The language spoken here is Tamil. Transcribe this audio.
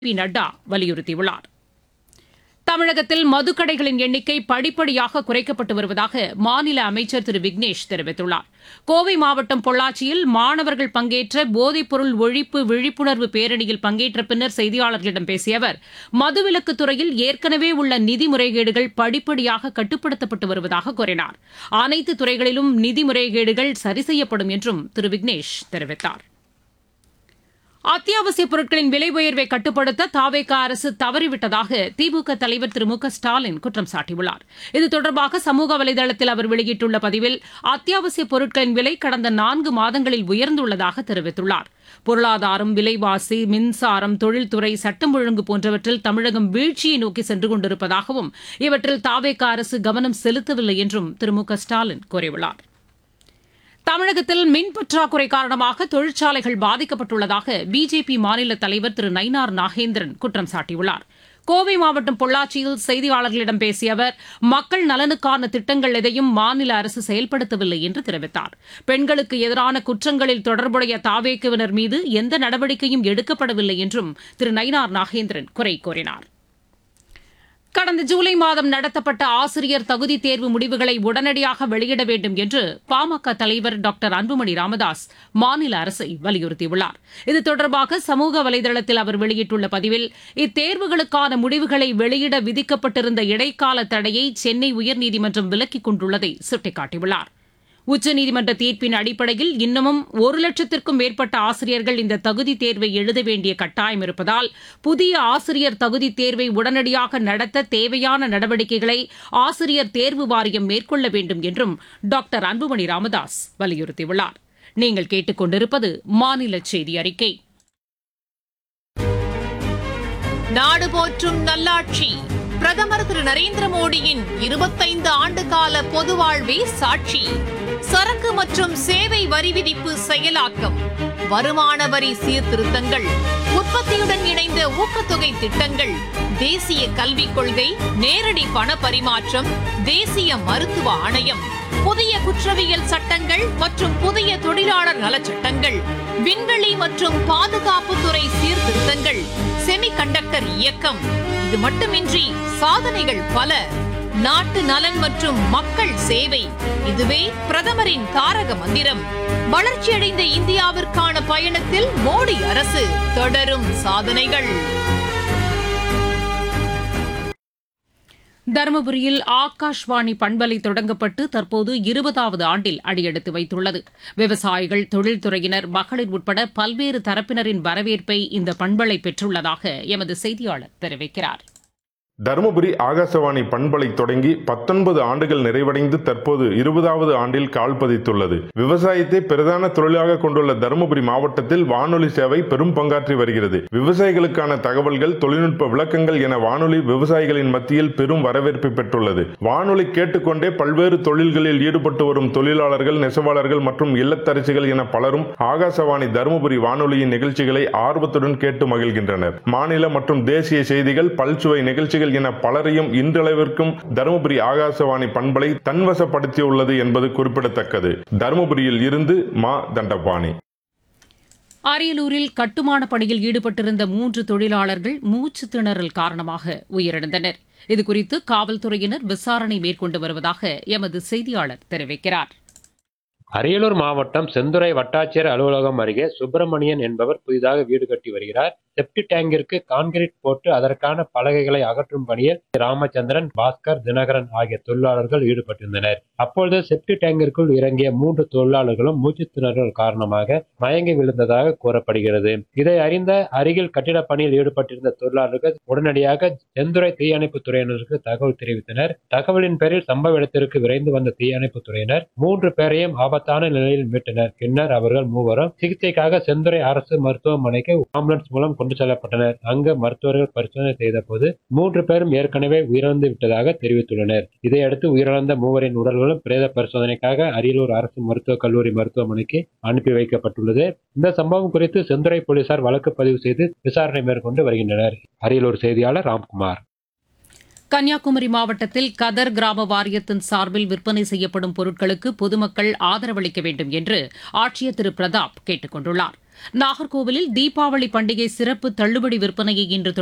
பி நட்டா வலியுறுத்தியுள்ளார் தமிழகத்தில் மதுக்கடைகளின் எண்ணிக்கை படிப்படியாக குறைக்கப்பட்டு வருவதாக மாநில அமைச்சர் திரு விக்னேஷ் தெரிவித்துள்ளார் கோவை மாவட்டம் பொள்ளாச்சியில் மாணவர்கள் பங்கேற்ற போதைப்பொருள் ஒழிப்பு விழிப்புணர்வு பேரணியில் பங்கேற்ற பின்னர் செய்தியாளர்களிடம் பேசிய அவர் மதுவிலக்குத் துறையில் ஏற்கனவே உள்ள நிதி முறைகேடுகள் படிப்படியாக கட்டுப்படுத்தப்பட்டு வருவதாக கூறினார் அனைத்து துறைகளிலும் நிதி முறைகேடுகள் சரி செய்யப்படும் என்றும் திரு விக்னேஷ் தெரிவித்தார் அத்தியாவசியப் பொருட்களின் விலை உயர்வை கட்டுப்படுத்த தாவேக அரசு தவறிவிட்டதாக திமுக தலைவர் திரு மு க ஸ்டாலின் குற்றம் சாட்டியுள்ளார் இது தொடர்பாக சமூக வலைதளத்தில் அவர் வெளியிட்டுள்ள பதிவில் அத்தியாவசியப் பொருட்களின் விலை கடந்த நான்கு மாதங்களில் உயர்ந்துள்ளதாக தெரிவித்துள்ளார் பொருளாதாரம் விலைவாசி மின்சாரம் தொழில்துறை சட்டம் ஒழுங்கு போன்றவற்றில் தமிழகம் வீழ்ச்சியை நோக்கி சென்று கொண்டிருப்பதாகவும் இவற்றில் தாவேக அரசு கவனம் செலுத்தவில்லை என்றும் திரு மு க ஸ்டாலின் கூறியுள்ளார் தமிழகத்தில் மின் பற்றாக்குறை காரணமாக தொழிற்சாலைகள் பாதிக்கப்பட்டுள்ளதாக பிஜேபி மாநில தலைவர் திரு நயினார் நாகேந்திரன் குற்றம் சாட்டியுள்ளார் கோவை மாவட்டம் பொள்ளாச்சியில் செய்தியாளர்களிடம் பேசிய அவர் மக்கள் நலனுக்கான திட்டங்கள் எதையும் மாநில அரசு செயல்படுத்தவில்லை என்று தெரிவித்தார் பெண்களுக்கு எதிரான குற்றங்களில் தொடர்புடைய தாவேக்குவினர் மீது எந்த நடவடிக்கையும் எடுக்கப்படவில்லை என்றும் திரு நயினார் நாகேந்திரன் குறை கூறினார் கடந்த ஜூலை மாதம் நடத்தப்பட்ட ஆசிரியர் தகுதி தேர்வு முடிவுகளை உடனடியாக வெளியிட வேண்டும் என்று பாமக தலைவர் டாக்டர் அன்புமணி ராமதாஸ் மாநில அரசை வலியுறுத்தியுள்ளார் இது தொடர்பாக சமூக வலைதளத்தில் அவர் வெளியிட்டுள்ள பதிவில் இத்தேர்வுகளுக்கான முடிவுகளை வெளியிட விதிக்கப்பட்டிருந்த இடைக்கால தடையை சென்னை உயர்நீதிமன்றம் விலக்கிக் கொண்டுள்ளதை சுட்டிக்காட்டியுள்ளார் உச்சநீதிமன்ற தீர்ப்பின் அடிப்படையில் இன்னமும் ஒரு லட்சத்திற்கும் மேற்பட்ட ஆசிரியர்கள் இந்த தகுதி தேர்வை எழுத வேண்டிய கட்டாயம் இருப்பதால் புதிய ஆசிரியர் தகுதி தேர்வை உடனடியாக நடத்த தேவையான நடவடிக்கைகளை ஆசிரியர் தேர்வு வாரியம் மேற்கொள்ள வேண்டும் என்றும் டாக்டர் அன்புமணி ராமதாஸ் வலியுறுத்தியுள்ளார் நீங்கள் கேட்டுக்கொண்டிருப்பது மாநில செய்தி அறிக்கை நாடு போற்றும் நல்லாட்சி பிரதமர் திரு நரேந்திர மோடியின் இருபத்தைந்து ஆண்டு கால பொது வாழ்வே சாட்சி சரக்கு மற்றும் சேவை வரி விதிப்பு செயலாக்கம் வருமான வரி சீர்திருத்தங்கள் உற்பத்தியுடன் இணைந்த ஊக்கத்தொகை திட்டங்கள் தேசிய கல்விக் கொள்கை நேரடி பண பரிமாற்றம் தேசிய மருத்துவ ஆணையம் புதிய குற்றவியல் சட்டங்கள் மற்றும் புதிய தொழிலாளர் நலச் சட்டங்கள் விண்வெளி மற்றும் பாதுகாப்புத்துறை சீர்திருத்தங்கள் செமிகண்டக்டர் இயக்கம் இது மட்டுமின்றி சாதனைகள் பல நாட்டு நலன் மற்றும் மக்கள் சேவை இதுவே பிரதமரின் தாரக மந்திரம் வளர்ச்சியடைந்த இந்தியாவிற்கான பயணத்தில் மோடி அரசு தொடரும் சாதனைகள் தருமபுரியில் ஆகாஷ்வாணி பண்பலை தொடங்கப்பட்டு தற்போது இருபதாவது ஆண்டில் அடியெடுத்து வைத்துள்ளது விவசாயிகள் தொழில்துறையினர் மகளிர் உட்பட பல்வேறு தரப்பினரின் வரவேற்பை இந்த பண்பலை பெற்றுள்ளதாக எமது செய்தியாளர் தெரிவிக்கிறார் தருமபுரி ஆகாசவாணி பண்பலை தொடங்கி பத்தொன்பது ஆண்டுகள் நிறைவடைந்து தற்போது இருபதாவது ஆண்டில் கால் பதித்துள்ளது விவசாயத்தை பிரதான தொழிலாக கொண்டுள்ள தருமபுரி மாவட்டத்தில் வானொலி சேவை பெரும் பங்காற்றி வருகிறது விவசாயிகளுக்கான தகவல்கள் தொழில்நுட்ப விளக்கங்கள் என வானொலி விவசாயிகளின் மத்தியில் பெரும் வரவேற்பை பெற்றுள்ளது வானொலி கேட்டுக்கொண்டே பல்வேறு தொழில்களில் ஈடுபட்டு வரும் தொழிலாளர்கள் நெசவாளர்கள் மற்றும் இல்லத்தரசிகள் என பலரும் ஆகாசவாணி தருமபுரி வானொலியின் நிகழ்ச்சிகளை ஆர்வத்துடன் கேட்டு மகிழ்கின்றனர் மாநில மற்றும் தேசிய செய்திகள் பல்சுவை நிகழ்ச்சிகள் என பலரையும் இன்றளவிற்கும் தருமபுரி ஆகாசவாணி பண்பலை தன்வசப்படுத்தியுள்ளது என்பது குறிப்பிடத்தக்கது தருமபுரியில் இருந்து மா தண்டபாணி அரியலூரில் கட்டுமான பணியில் ஈடுபட்டிருந்த மூன்று தொழிலாளர்கள் மூச்சு திணறல் காரணமாக உயிரிழந்தனர் இதுகுறித்து காவல்துறையினர் விசாரணை மேற்கொண்டு வருவதாக எமது செய்தியாளர் தெரிவிக்கிறார் அரியலூர் மாவட்டம் செந்துறை வட்டாட்சியர் அலுவலகம் அருகே சுப்பிரமணியன் என்பவர் புதிதாக வீடு கட்டி வருகிறார் செப்டி டேங்கிற்கு கான்கிரீட் போட்டு அதற்கான பலகைகளை அகற்றும் பணியில் ராமச்சந்திரன் பாஸ்கர் தினகரன் ஆகிய தொழிலாளர்கள் ஈடுபட்டிருந்தனர் அப்பொழுது செப்டி டேங்கிற்குள் இறங்கிய மூன்று தொழிலாளர்களும் மூச்சு திணறல் காரணமாக மயங்கி விழுந்ததாக கூறப்படுகிறது இதை அறிந்த அருகில் கட்டிட பணியில் ஈடுபட்டிருந்த தொழிலாளர்கள் உடனடியாக செந்துறை தீயணைப்பு துறையினருக்கு தகவல் தெரிவித்தனர் தகவலின் பேரில் சம்பவ இடத்திற்கு விரைந்து வந்த தீயணைப்பு துறையினர் மூன்று பேரையும் ஆபத்தான நிலையில் மீட்டனர் பின்னர் அவர்கள் மூவரும் சிகிச்சைக்காக செந்துறை அரசு மருத்துவமனைக்கு ஆம்புலன்ஸ் மூலம் கொண்டு செல்லப்பட்டனர் அங்கு மருத்துவர்கள் பரிசோதனை செய்த போது மூன்று பேரும் ஏற்கனவே உயிரிழந்து விட்டதாக தெரிவித்துள்ளனர் இதையடுத்து உயிரிழந்த மூவரின் உடல்களும் பிரேத பரிசோதனைக்காக அரியலூர் அரசு மருத்துவக் கல்லூரி மருத்துவமனைக்கு அனுப்பி வைக்கப்பட்டுள்ளது இந்த சம்பவம் குறித்து செந்துறை போலீசார் வழக்கு பதிவு செய்து விசாரணை மேற்கொண்டு வருகின்றனர் அரியலூர் செய்தியாளர் ராம்குமார் கன்னியாகுமரி மாவட்டத்தில் கதர் கிராம வாரியத்தின் சார்பில் விற்பனை செய்யப்படும் பொருட்களுக்கு பொதுமக்கள் ஆதரவளிக்க வேண்டும் என்று ஆட்சியர் திரு பிரதாப் கேட்டுக் கொண்டுள்ளார் நாகர்கோவிலில் தீபாவளி பண்டிகை சிறப்பு தள்ளுபடி விற்பனையை இன்று